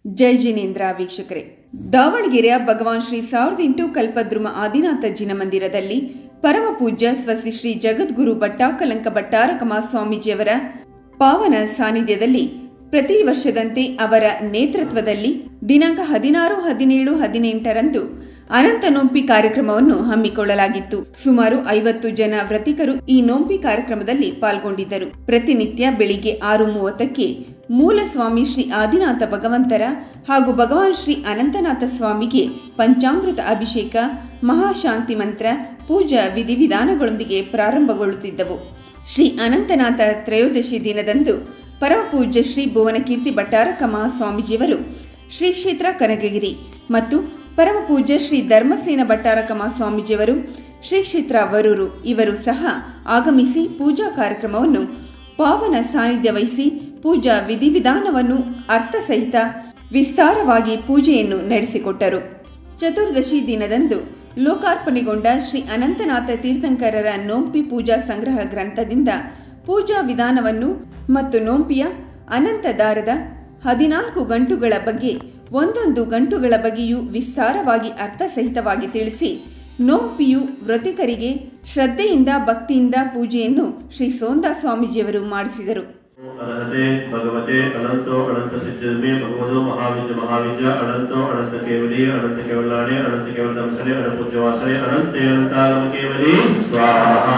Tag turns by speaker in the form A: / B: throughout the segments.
A: ಜೈ ಜಿನೇಂದ್ರ ವೀಕ್ಷಕರೇ ದಾವಣಗೆರೆಯ ಭಗವಾನ್ ಶ್ರೀ ಸಾವಿರದ ಎಂಟು ಕಲ್ಪದ್ರುಮ ಆದಿನಾಥ ಜಿನ ಮಂದಿರದಲ್ಲಿ ಪರಮ ಪೂಜ್ಯ ಸ್ವಸ್ತಿ ಶ್ರೀ ಜಗದ್ಗುರು ಭಟ್ಟಾಕಲಂಕ ಭಟ್ಟಾರಕಮ ಸ್ವಾಮೀಜಿಯವರ ಪಾವನ ಸಾನ್ನಿಧ್ಯದಲ್ಲಿ ಪ್ರತಿ ವರ್ಷದಂತೆ ಅವರ ನೇತೃತ್ವದಲ್ಲಿ ದಿನಾಂಕ ಹದಿನಾರು ಹದಿನೇಳು ಹದಿನೆಂಟರಂದು ಅನಂತ ನೋಂಪಿ ಕಾರ್ಯಕ್ರಮವನ್ನು ಹಮ್ಮಿಕೊಳ್ಳಲಾಗಿತ್ತು ಸುಮಾರು ಐವತ್ತು ಜನ ವ್ರತಿಕರು ಈ ನೋಂಪಿ ಕಾರ್ಯಕ್ರಮದಲ್ಲಿ ಪಾಲ್ಗೊಂಡಿದ್ದರು ಪ್ರತಿನಿತ್ಯ ಬೆಳಿಗ್ಗೆ ಆರು ಮೂವತ್ತಕ್ಕೆ ಮೂಲ ಸ್ವಾಮಿ ಶ್ರೀ ಆದಿನಾಥ ಭಗವಂತರ ಹಾಗೂ ಭಗವಾನ್ ಶ್ರೀ ಅನಂತನಾಥ ಸ್ವಾಮಿಗೆ ಪಂಚಾಮೃತ ಅಭಿಷೇಕ ಮಹಾಶಾಂತಿ ಮಂತ್ರ ಪೂಜಾ ವಿಧಿವಿಧಾನಗಳೊಂದಿಗೆ ಪ್ರಾರಂಭಗೊಳ್ಳುತ್ತಿದ್ದವು ಶ್ರೀ ಅನಂತನಾಥ ತ್ರಯೋದಶಿ ದಿನದಂದು ಪರಮ ಪೂಜ್ಯ ಶ್ರೀ ಭುವನಕೀರ್ತಿ ಭಟ್ಟಾರಕ ಮಹಾಸ್ವಾಮೀಜಿಯವರು ಶ್ರೀ ಕ್ಷೇತ್ರ ಕನಕಗಿರಿ ಮತ್ತು ಪರಮ ಪೂಜ್ಯ ಶ್ರೀ ಧರ್ಮಸೇನ ಭಟ್ಟಾರಕ ಮಹಾಸ್ವಾಮೀಜಿಯವರು ಶ್ರೀ ಕ್ಷೇತ್ರ ವರೂರು ಇವರು ಸಹ ಆಗಮಿಸಿ ಪೂಜಾ ಕಾರ್ಯಕ್ರಮವನ್ನು ಪಾವನ ಸಾನ್ನಿಧ್ಯ ವಹಿಸಿ ಪೂಜಾ ವಿಧಿವಿಧಾನವನ್ನು ಅರ್ಥಸಹಿತ ವಿಸ್ತಾರವಾಗಿ ಪೂಜೆಯನ್ನು ನಡೆಸಿಕೊಟ್ಟರು ಚತುರ್ದಶಿ ದಿನದಂದು ಲೋಕಾರ್ಪಣೆಗೊಂಡ ಶ್ರೀ ಅನಂತನಾಥ ತೀರ್ಥಂಕರರ ನೋಂಪಿ ಪೂಜಾ ಸಂಗ್ರಹ ಗ್ರಂಥದಿಂದ ಪೂಜಾ ವಿಧಾನವನ್ನು ಮತ್ತು ನೋಂಪಿಯ ಅನಂತ ದಾರದ ಹದಿನಾಲ್ಕು ಗಂಟುಗಳ ಬಗ್ಗೆ ಒಂದೊಂದು ಗಂಟುಗಳ ಬಗ್ಗೆಯೂ ವಿಸ್ತಾರವಾಗಿ ಅರ್ಥಸಹಿತವಾಗಿ ತಿಳಿಸಿ ನೋಂಪಿಯು ವ್ರತಿಕರಿಗೆ ಶ್ರದ್ಧೆಯಿಂದ ಭಕ್ತಿಯಿಂದ ಪೂಜೆಯನ್ನು ಶ್ರೀ ಸೋಂದಾ ಸ್ವಾಮೀಜಿಯವರು ಮಾಡಿಸಿದರು
B: ಅನಹತೆ ಭಗವತೆ ಅನಂತೋ ಅನಂತ ಸಿದ್ಧಮೆ ಭಗವದೋ ಮಹಾವಿಜ ಮಹಾವಿಜ ಅನಂತೋ ಅನಂತ ಕೇವಲಿ ಅನಂತ ಕೇವಲಾಣೆ ಅನಂತ ಕೇವಲ ದಂಸನೆ ಅನಪೂಜ್ಯ ವಾಸನೆ ಅನಂತ ಅನಂತಾಗಮ ಕೇವಲಿ ಸ್ವಾಹ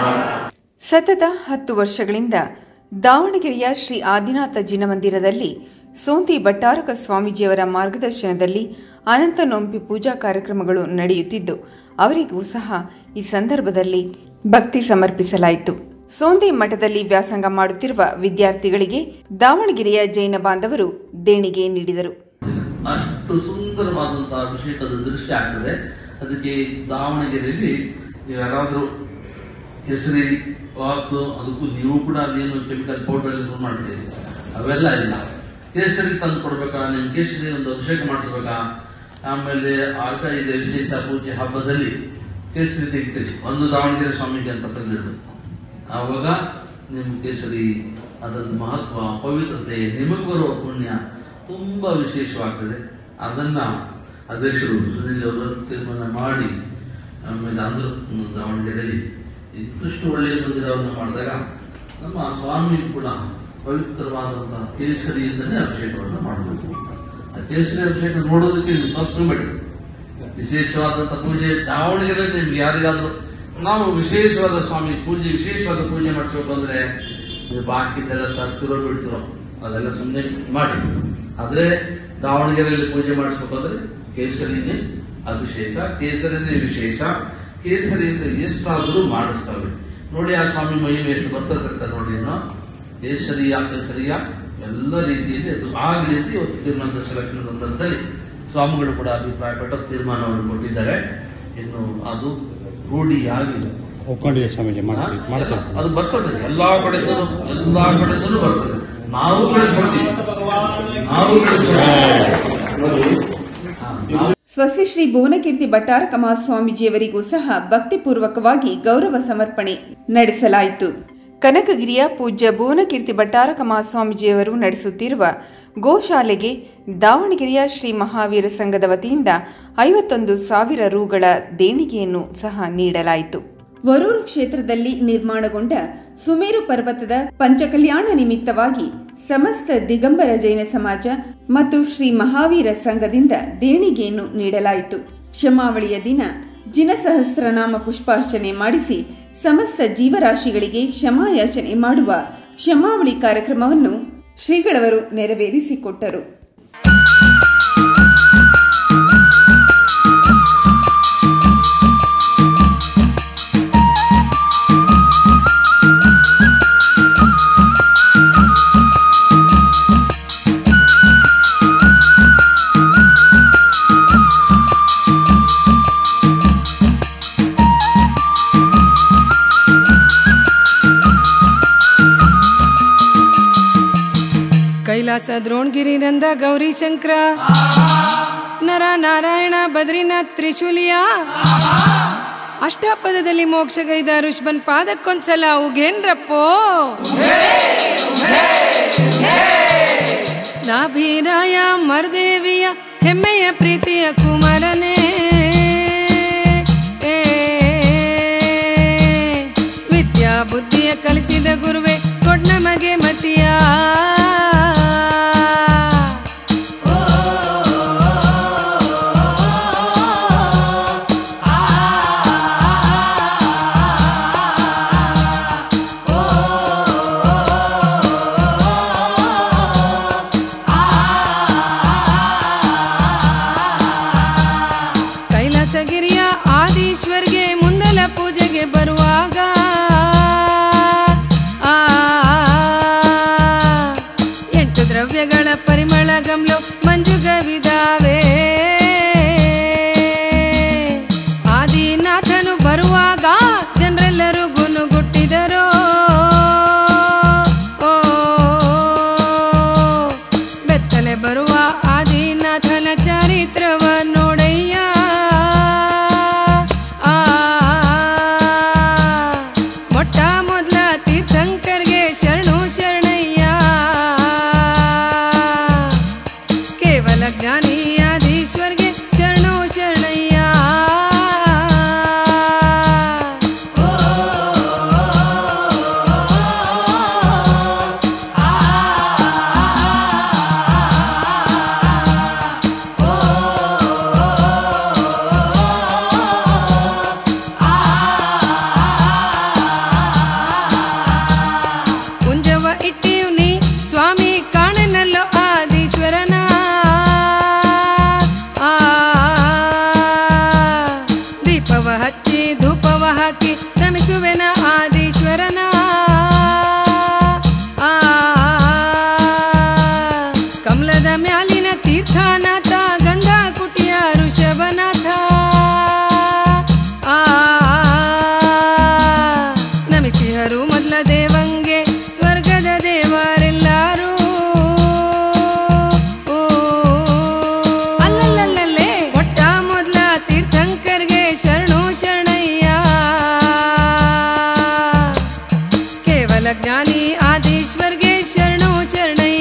A: ಸತತ ಹತ್ತು ವರ್ಷಗಳಿಂದ ದಾವಣಗೆರೆಯ ಶ್ರೀ ಆದಿನಾಥ ಜಿನಮಂದಿರದಲ್ಲಿ ಸೋಂತಿ ಭಟ್ಟಾರಕ ಸ್ವಾಮೀಜಿಯವರ ಮಾರ್ಗದರ್ಶನದಲ್ಲಿ ಅನಂತ ನೊಂಪಿ ಪೂಜಾ ಕಾರ್ಯಕ್ರಮಗಳು ನಡೆಯುತ್ತಿದ್ದು ಅವರಿಗೂ ಸಹ ಈ ಸಂದರ್ಭದಲ್ಲಿ ಭಕ್ತಿ ಸಮರ್ಪಿಸಲಾಯಿತು ಸೋಂದಿ ಮಠದಲ್ಲಿ ವ್ಯಾಸಂಗ ಮಾಡುತ್ತಿರುವ ವಿದ್ಯಾರ್ಥಿಗಳಿಗೆ ದಾವಣಗೆರೆಯ ಜೈನ ಬಾಂಧವರು ದೇಣಿಗೆ ನೀಡಿದರು
C: ಅಷ್ಟು ಸುಂದರವಾದಂತಹ ಅಭಿಷೇಕದ ದೃಷ್ಟಿ ಆಗ್ತದೆ ಅದಕ್ಕೆ ದಾವಣಗೆರೆಯಲ್ಲಿ ನೀವು ಯಾರಾದ್ರೂ ಹೆಸರಿ ವಾಕು ಅದಕ್ಕೂ ನೀವು ಕೂಡ ಅದೇನು ಕೆಮಿಕಲ್ ಪೌಡರ್ ಎಲ್ಲ ಶುರು ಮಾಡ್ತೀರಿ ಅವೆಲ್ಲ ಇಲ್ಲ ಕೇಸರಿ ತಂದು ಕೊಡ್ಬೇಕಾ ನಿಮ್ ಕೇಸರಿ ಒಂದು ಅಭಿಷೇಕ ಮಾಡಿಸ್ಬೇಕಾ ಆಮೇಲೆ ಆಗ ಇದೆ ವಿಶೇಷ ಪೂಜೆ ಹಬ್ಬದಲ್ಲಿ ಕೇಸರಿ ತೆಗಿತೀರಿ ಒಂದು ದಾವಣಗೆರೆ ಸ್ವಾಮಿಗೆ ಅಂತ ತಂದಿಡು ಆವಾಗ ನಿಮ್ ಕೇಸರಿ ಅದರ ಮಹತ್ವ ಪವಿತ್ರತೆ ನಿಮಗೆ ಬರುವ ಪುಣ್ಯ ತುಂಬಾ ವಿಶೇಷವಾಗ್ತದೆ ಅದನ್ನ ಅಧ್ಯಕ್ಷರು ಸುನೀಲ್ ಅವರು ತೀರ್ಮಾನ ಮಾಡಿ ಆಮೇಲೆ ಅಂದ್ರು ಹ್ಮ್, ದಾವಣಗೆರೆಯಲ್ಲಿ ಇಷ್ಟು ಒಳ್ಳೆಯ ಮಂದಿರವನ್ನು ಮಾಡಿದಾಗ ನಮ್ಮ ಸ್ವಾಮಿ ಕೂಡ ಪವಿತ್ರವಾದಂತಹ ಕೇಸರಿಯಿಂದಲೇ ಅಭಿಷೇಕವನ್ನು ಮಾಡಬೇಕು ಅಂತ ಆ ಕೇಸರಿ ಅಭಿಷೇಕ ನೋಡೋದಕ್ಕೆ ನೀವು ತಪ್ಪಿಸ್ಕೊಂಬೇಡಿ ವಿಶೇಷವಾದಂತ ಪೂಜೆ ದಾವಣಗೆರೆ ನಿಮ್ಗೆ ಯಾರಿಗಾದ್ರೂ ನಾವು ವಿಶೇಷವಾದ ಸ್ವಾಮಿ ಪೂಜೆ ವಿಶೇಷವಾದ ಪೂಜೆ ಮಾಡಿಸ್ಬೇಕು ಅಂದ್ರೆ ನೀವು ಬಾಕಿದೆಲ್ಲ ತರ್ತಿರೋ ಬಿಡ್ತಿರೋ ಅದೆಲ್ಲ ಸುಮ್ಮನೆ ಮಾಡಿ ಆದ್ರೆ ದಾವಣಗೆರೆಯಲ್ಲಿ ಪೂಜೆ ಮಾಡಿಸ್ಬೇಕು ಅಂದ್ರೆ ಕೇಸರಿನೇ ಅಭಿಷೇಕ ಕೇಸರಿನೇ ವಿಶೇಷ ಕೇಸರಿಯಿಂದ ಎಷ್ಟಾದರೂ ಮಾಡಿಸ್ತವೆ ನೋಡಿ ಆ ಸ್ವಾಮಿ ಮಹಿಮೆ ಎಷ್ಟು ಬರ್ತದೆ ನೋಡಿ ಏನೋ ಕೇಸರಿಯ ಕೇಸರಿಯ ಎಲ್ಲ ರೀತಿಯಲ್ಲಿ ಅದು ಆಗಲಿ ಅಂತ ಇವತ್ತು ತೀರ್ಮಾನದ ಸೆಲೆಕ್ಷನ್ ಸಂದರ್ಭದಲ್ಲಿ ಸ್ವಾಮಿಗಳು ಕೂಡ ಅಭಿಪ್ರಾಯಪಟ್ಟು ತೀರ್ಮಾನವನ್ನು ಕೊಟ್ಟಿದ್ದಾರೆ ಇನ್ನು ಅದು ರೂಢಿಯಾಗಿದೆ
D: ಒಪ್ಕೊಂಡಿದೆ ಸ್ವಾಮೀಜಿ ಮಾಡ್ತೀವಿ ಮಾಡ್ತೀವಿ
C: ಅದು ಬರ್ತದೆ ಎಲ್ಲಾ ಕಡೆದೂ ಎಲ್ಲಾ ಕಡೆದೂ ಬರ್ತದೆ ನಾವು ಬೆಳೆಸ್ಕೊಳ್ತೀವಿ ನಾವು ಬೆಳೆಸ್ಕೊಳ್ತೀವಿ ಹಾ, ನಾವು
A: ಸ್ವಸ್ತಿ ಶ್ರೀ ಭುವನಕೀರ್ತಿ ಭಟ್ಟಾರಕ ಮಹಾಸ್ವಾಮೀಜಿಯವರಿಗೂ ಸಹ ಭಕ್ತಿಪೂರ್ವಕವಾಗಿ ಗೌರವ ಸಮರ್ಪಣೆ ನಡೆಸಲಾಯಿತು ಕನಕಗಿರಿಯ ಪೂಜ್ಯ ಭುವನಕೀರ್ತಿ ಭಟ್ಟಾರಕ ಮಹಾಸ್ವಾಮೀಜಿಯವರು ನಡೆಸುತ್ತಿರುವ ಗೋಶಾಲೆಗೆ ದಾವಣಗೆರೆಯ ಶ್ರೀ ಮಹಾವೀರ ಸಂಘದ ವತಿಯಿಂದ ಐವತ್ತೊಂದು ಸಾವಿರ ರೂಗಳ ದೇಣಿಗೆಯನ್ನು ಸಹ ನೀಡಲಾಯಿತು ವರೂರು ಕ್ಷೇತ್ರದಲ್ಲಿ ನಿರ್ಮಾಣಗೊಂಡ ಸುಮೇರು ಪರ್ವತದ ಪಂಚಕಲ್ಯಾಣ ನಿಮಿತ್ತವಾಗಿ ಸಮಸ್ತ ದಿಗಂಬರ ಜೈನ ಸಮಾಜ ಮತ್ತು ಶ್ರೀ ಮಹಾವೀರ ಸಂಘದಿಂದ ದೇಣಿಗೆಯನ್ನು ನೀಡಲಾಯಿತು ಕ್ಷಮಾವಳಿಯ ದಿನ ಜಿನಸಹಸ್ರನಾಮ ಪುಷ್ಪಾರ್ಚನೆ ಮಾಡಿಸಿ ಸಮಸ್ತ ಜೀವರಾಶಿಗಳಿಗೆ ಕ್ಷಮಾಯಾಚನೆ ಮಾಡುವ ಕ್ಷಮಾವಳಿ ಕಾರ್ಯಕ್ರಮವನ್ನು ಶ್ರೀಗಳವರು ನೆರವೇರಿಸಿಕೊಟ್ಟರು
E: ಕೈಲಾಸ ದ್ರೋಣಗಿರಿ ನಂದ ಗೌರಿ ಶಂಕರ ನರ ನಾರಾಯಣ ಬದ್ರಿನಾಥ್ ತ್ರಿಶೂಲಿಯ ಅಷ್ಟಾಪದದಲ್ಲಿ ಮೋಕ್ಷಗೈದ ಋಷಭನ್ ಪಾದಕ್ಕೊಂದ್ಸಲ ಉಗೇನ್ರಪ್ಪೋ ನಾಭಿರಾಯ ಮರ್ದೇವಿಯ ಹೆಮ್ಮೆಯ ಪ್ರೀತಿಯ ಕುಮಾರನೇ ಏ, ವಿದ್ಯಾ ಬುದ್ಧಿಯ ಕಲಿಸಿದ ಗುರುವೆ ಕೊಡ್ ನಮಗೆ ಮತಿಯ ಕೈಲಾಸಗಿರಿಯ ಆದೀಶ್ವರ್ಗೆ ಮುಂದಲ ಪೂಜೆಗೆ ಬರುವಾಗ ಆ, ಎಂಟು ದ್ರವ್ಯಗಳ ಪರಿಮಳ ಗಮ್ಲು ಮಂಜುಗವಿದಾವೆ ಆದಿನಾಥನು ಬರುವಾಗ ಜನರೆಲ್ಲರೂ ಗುನುಗುಟ್ಟಿದರೋ ಓ ಬೆತ್ತಲೆ ಬರುವ ಆದಿನಾಥನ ಚಾರಿತ್ರವ ನೋಡಯ್ಯ ಆ, ಮೊಟ್ಟ ಮೊದಲ ತೀರ್ಥಂಕರ್ಗೆ ಶರಣು ಶರಣಯ್ಯ ಕೇವಲ ಜ್ಞಾನಿ ಆದೀಶ್ವರ್ಗೆ ಶರಣು ಶರಣಯ್ಯ ಕುಂಜವ ಇಟ್ಟೀವ್ ನೀ ಸ್ವಾಮಿ ಕಾಣನಲ್ಲೋ ಆದೀಶ್ವರನ ಆ, ದೀಪವ ಹಚ್ಚಿ ಧೂಪವ ಹಾಕಿ ನಮಿಸುವೆನ ಆದೀಶ್ವರನ ಆ, ಕಮಲದ ಮ್ಯಾಲಿನ ತೀರ್ಥನಾಥ ಗಂಧ ಕುಟಿಯ ಋಷಭನಾಥ ಆ ನಮಿಸಿಹರು ಮೊದಲ ದೇವಂಗೆ ಸ್ವರ್ಗದ ದೇವರೆಲ್ಲಾರು ಓ, ಅಲ್ಲಲ್ಲಲ್ಲೇ ಮೊಟ್ಟ ಮೊದಲ ತೀರ್ಥಂಕರ್ಗೆ ಶರಣು ಶರಣಯ್ಯ ಕೇವಲ ಜ್ಞಾನಿ ಆದೀಶ್ವರ್ಗೆ ಶರಣು ಶರಣಯ್ಯ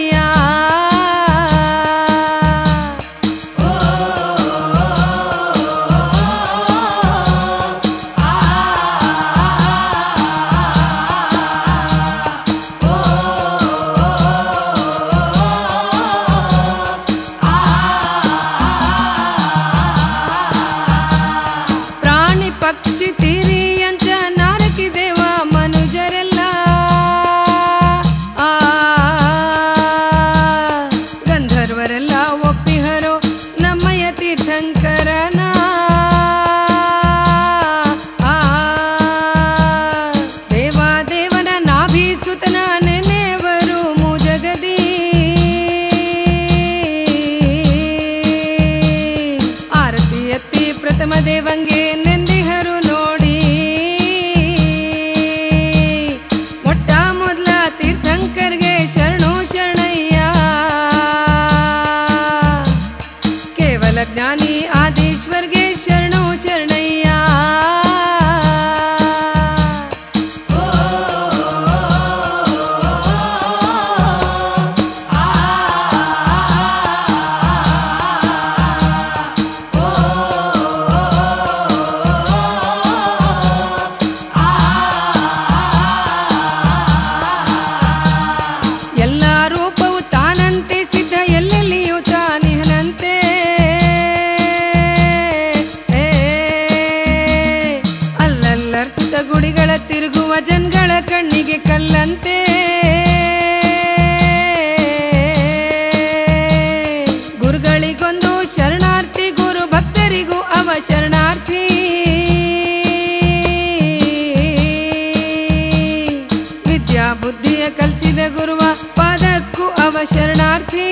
E: ಪ್ರಾಣಿ ಪಕ್ಷಿ ತೀರಿ ಅಂಚ ನಾರಕಿ ದೇವ ಮನುಜರೆಲ್ಲ ಆ, ಗಂಧರ್ವರೆಲ್ಲ ಒಪ್ಪಿಹರೋ ನಮ್ಮಯ್ಯ ತೀರ್ಥಂಕರನ ಆ, ದೇವ ದೇವನ ನಾಭೀಸುತನ ನೆನೆವರು ಮುಜಗದಿ ಆರತಿ ಎತ್ತಿ ಪ್ರಥಮ ದೇವಂಗೆ ನೆಂದಿಹರು ನೋಡಿ ಮೊಟ್ಟ ಮೊದಲ ತೀರ್ಥಂಕರ್ಗೆ ಶರಣು ಶರಣಯ್ಯ ಕೇವಲ ಜ್ಞಾನಿ ಆದೀಶ್ವರ್ಗೆ ಶರಣು ಶರಣಯ್ಯ ಎಲ್ಲ ರೂಪವು ತಾನಂತೆ ಸಿದ್ಧ ಎಲ್ಲೆಲ್ಲಿಯೂ ತಾನಿಹನಂತೆ ಏ, ಅಲ್ಲಲ್ಲರ್ಸುತ್ತ ಗುಡಿಗಳ ತಿರುಗುವ ಜನಗಳ ಕಣ್ಣಿಗೆ ಕಲ್ಲಂತೆ ಗುರುಗಳಿಗೊಂದು ಶರಣಾರ್ಥಿ ಗುರು ಭಕ್ತರಿಗೂ ಅವ ಶರಣಾರ್ಥಿ ವಿದ್ಯಾ ಬುದ್ಧಿಯ ಕಲಿಸಿದ ಗುರುವ ಪಾದಕ್ಕೂ ಅವ ಶರಣಾರ್ಥಿ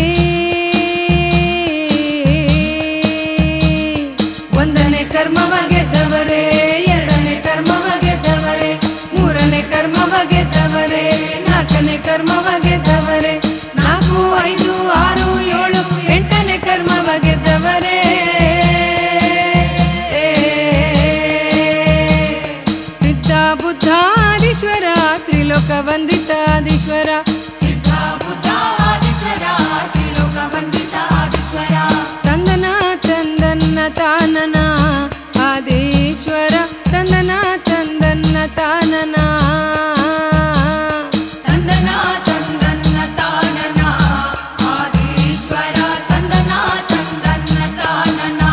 E: ಒಂದನೇ ಕರ್ಮವ ಗೆದ್ದವರೇ ಎರಡನೇ ಕರ್ಮವ ಗೆದ್ದವರೇ ಮೂರನೇ ಕರ್ಮವ ಗೆದ್ದವರೇ ನಾಲ್ಕನೇ ಕರ್ಮವ ಗೆದ್ದವರೇ ನಾಲ್ಕು ಐದು ಆರು ಏಳು ಎಂಟನೇ ಕರ್ಮವ ಗೆದ್ದವರೇ ಸಿದ್ಧ ಬುದ್ಧಾದೀಶ್ವರ ತ್ರಿಲೋಕ ವಂದಿತಾದೀಶ್ವರ
F: ಸಿದ್ಧ ಬುದ್ಧ ಆದೀಶ್ವರ
E: ವಂದಿತ ಆದೀಶ್ವರ ತಂದನ ತಂದನ್ನ ತಾನನ ಆದೀಶ್ವರ ತಂದನ ತಂದನ್ನ ತಾನನ ತಂದನ ತಂದನ್ನ ತಾನನ ಆದೀಶ್ವರ ತಂದನ ತಂದನ್ನ ತಾನನ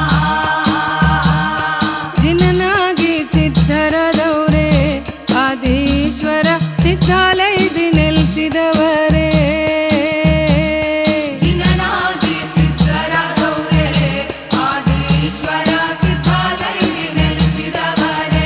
E: ಜಿನನಾಗಿ ಸಿದ್ಧರದವರೇ ಆದೀಶ್ವರ ಸಿದ್ಧಾಲಯದಿ ನೆಲೆಸಿದವರೇ ಜಿನನಾಗಿ ಸಿದ್ಧರದವರೇ ಆದೀಶ್ವರ ಸಿದ್ಧಾಲಯದಿ ನೆಲೆಸಿದವರೇ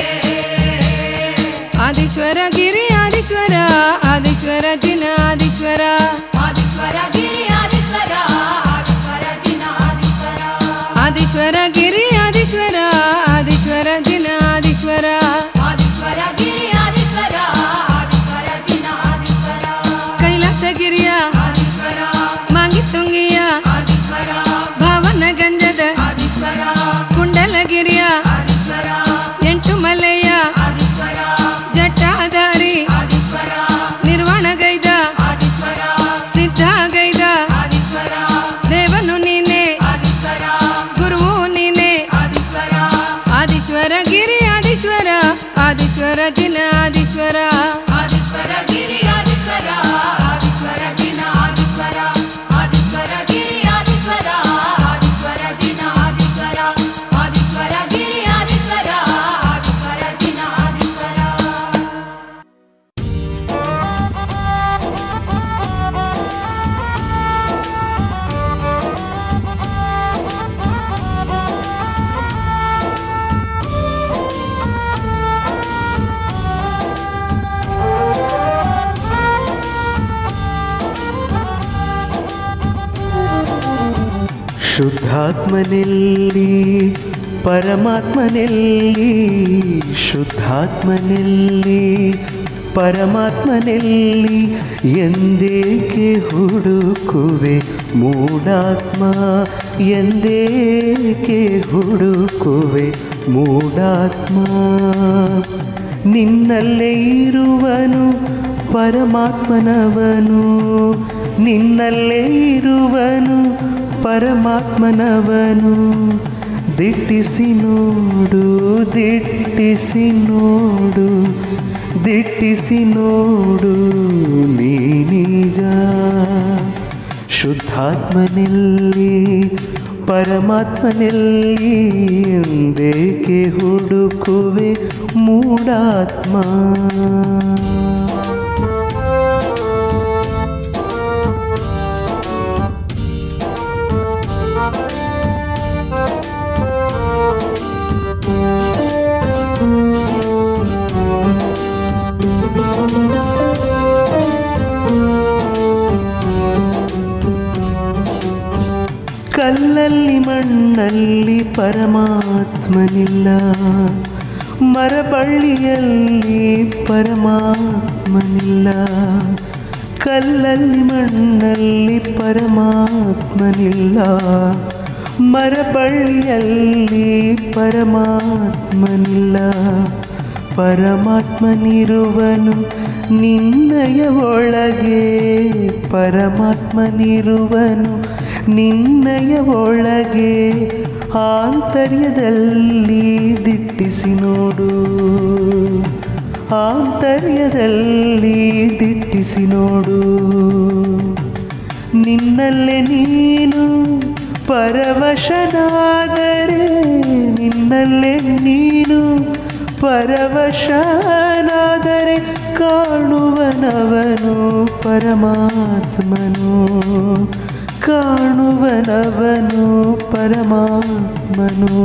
E: ಆದೀಶ್ವರ ಗಿರಿ ಆದೀಶ್ವರ ಆದೀಶ್ವರ ಜಿನ ಆದೀಶ್ವರ ಆದೀಶ್ವರ ಗಿರಿ ಆದೀಶ್ವರ ಆದೀಶ್ವರ ಜಿನ ಆದೀಶ್ವರ ಆದೀಶ್ವರ ಗಿರಿ ಆದೀಶ್ವರ ಆದೀಶ್ವರ ಜಿನ ಆದೀಶ್ವರ ಆದೀಶ್ವರ ಗಿರಿ ಆದೀಶ್ವರ ಆದೀಶ್ವರ ಜಿನ ಆದೀಶ್ವರ ಕೈಲಾಸಗಿರಿಯ ಆದೀಶ್ವರ ಮಾಗಿ ತುಂಗಿಯ ಆದೀಶ್ವರ ಭಾವನ ಗಂಜದ ಆದೀಶ್ವರ ಕುಂಡಲಗಿರಿಯ ಆದೀಶ್ವರ ಎಂಟು ಮಲೆಯ ಆದೀಶ್ವರ ಜಟ್ಟಾಧಾರಿ ಆದೀಶ್ವರ ನಿರ್ವಾಣಗೈದ ಆದೀಶ್ವರ ಸಿದ್ಧಗೈದ ಆದೀಶ್ವರ ದೇವನು ನೀನೆ ಆದೀಶ್ವರ ಗುರುವು ನೀನೆ ಆದೀಶ್ವರ ಆದೀಶ್ವರ ಗಿರಿ ಆದೀಶ್ವರ ಆದೀಶ್ವರ ಜಿನ ಆದೀಶ್ವರ ಆದೀಶ್ವರ ಗಿರಿ ಆದೀಶ್ವರ ಆದೀಶ್ವರ ಜಿನ ಆದೀಶ್ವರ ಆದೀಶ್ವರ ಗಿರಿ ಆದೀಶ್ವರ ಆದೀಶ್ವರ ಜಿನ ಆದೀಶ್ವರ ಆದೀಶ್ವರ ಗಿರಿ ಆದೀಶ್ವರ ಆದೀಶ್ವರ ಜಿನ ಆದೀಶ್ವರ
F: ಶುದ್ಧಾತ್ಮನೆಲ್ಲಿ ಪರಮಾತ್ಮನೆಲ್ಲಿ ಶುದ್ಧಾತ್ಮನೆಲ್ಲಿ ಪರಮಾತ್ಮನೆಲ್ಲಿ ಎಂದೇಕೆ ಹುಡುಕುವೆ ಮೂಢಾತ್ಮ ಎಂದೇಕೆ ಹುಡುಕುವೆ ಮೂಢಾತ್ಮ ನಿನ್ನಲ್ಲೇ ಇರುವನು ಪರಮಾತ್ಮನವನು ನಿನ್ನಲ್ಲೇ ಇರುವನು ಪರಮಾತ್ಮನವನು ದಿಟ್ಟಿಸಿ ನೋಡು ದಿಟ್ಟಿಸಿ ನೋಡು ದಿಟ್ಟಿಸಿ ನೋಡು ನೀನೀಗ ಶುದ್ಧಾತ್ಮನೆಲ್ಲಿ ಪರಮಾತ್ಮನೆಲ್ಲಿ ಎಂದೇಕೆ ಹುಡುಕುವೆ ಮೂಢಾತ್ಮ ಕಲ್ಲಲ್ಲಿ ಮಣ್ಣಲ್ಲಿ ಪರಮಾತ್ಮನಿಲ್ಲ ಮರಬಳ್ಳಿಯಲ್ಲಿ ಪರಮಾತ್ಮನಿಲ್ಲ ಕಲ್ಲಲ್ಲಿ ಮಣ್ಣಲ್ಲಿ ಪರಮಾತ್ಮನಿಲ್ಲ ಮರಬಳ್ಳಿಯಲ್ಲಿ ಪರಮಾತ್ಮನಿಲ್ಲ ಪರಮಾತ್ಮನಿರುವನು ನಿನ್ನಯ ಒಳಗೆ ಪರಮಾತ್ಮನಿರುವನು ನಿನ್ನಯ ಒಳಗೆ ಆಂತರ್ಯದಲ್ಲಿ ದಿಟ್ಟಿಸಿ ನೋಡು ಆಂತರ್ಯದಲ್ಲಿ ದಿಟ್ಟಿಸಿ ನೋಡು ನಿನ್ನಲ್ಲೇ ನೀನು ಪರವಶನಾದರೆ ನಿನ್ನಲ್ಲೇ ನೀನು ಪರವಶನಾದರೆ ಕಾಣುವನವನು ಪರಮಾತ್ಮನು ಕಾಣುವನವನು ಪರಮಾತ್ಮನು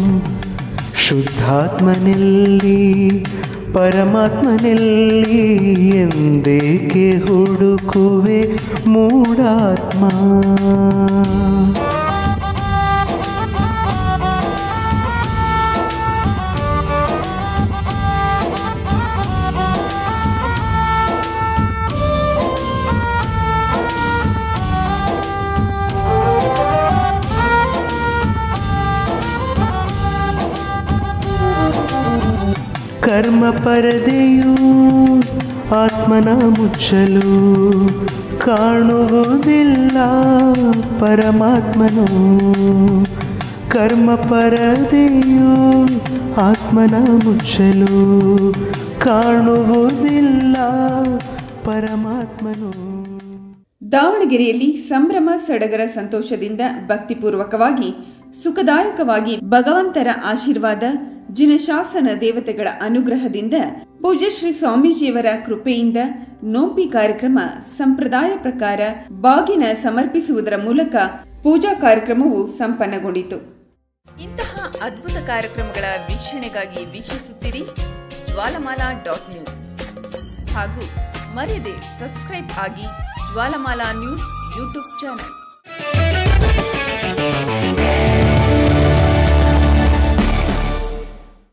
F: ಶುದ್ಧಾತ್ಮನೆಲ್ಲಿ ಪರಮಾತ್ಮನೆಲ್ಲಿ ಎಂದೇಕೆ ಹುಡುಕುವೆ ಮೂಢಾತ್ಮ ಕರ್ಮ ಪರದೆಯು ಆತ್ಮನ ಮುಚ್ಚಲು ಕಾಣುವುದಿಲ್ಲ ಪರಮಾತ್ಮನು ಕರ್ಮ ಪರದೆಯು ಆತ್ಮನ ಮುಚ್ಚಲು ಕಾಣುವುದಿಲ್ಲ ಪರಮಾತ್ಮನು
A: ದಾವಣಗೆರೆಯಲ್ಲಿ ಸಂಭ್ರಮ ಸಡಗರ ಸಂತೋಷದಿಂದ ಭಕ್ತಿಪೂರ್ವಕವಾಗಿ ಸುಖದಾಯಕವಾಗಿ ಭಗವಂತರ ಆಶೀರ್ವಾದ ಜಿನಶಾಸನ ದೇವತೆಗಳ ಅನುಗ್ರಹದಿಂದ ಪೂಜ್ಯ ಶ್ರೀ ಸ್ವಾಮೀಜಿಯವರ ಕೃಪೆಯಿಂದ ನೋಂಪಿ ಕಾರ್ಯಕ್ರಮ ಸಂಪ್ರದಾಯ ಪ್ರಕಾರ ಬಾಗಿನ ಸಮರ್ಪಿಸುವುದರ ಮೂಲಕ ಪೂಜಾ ಕಾರ್ಯಕ್ರಮವು ಸಂಪನ್ನಗೊಂಡಿತು
G: ಇಂತಹ ಅದ್ಭುತ ಕಾರ್ಯಕ್ರಮಗಳ ವೀಕ್ಷಣೆಗಾಗಿ ವೀಕ್ಷಿಸುತ್ತೀರಿ ಜ್ವಾಲಮಾಲಾ ಡಾಟ್ ನ್ಯೂಸ್ ಹಾಗೂ ಮರೆಯದೆ ಸಬ್ಸ್ಕ್ರೈಬ್ ಆಗಿ ಜ್ವಾಲಮಾಲಾ ನ್ಯೂಸ್ ಯೂಟ್ಯೂಬ್ ಚಾನಲ್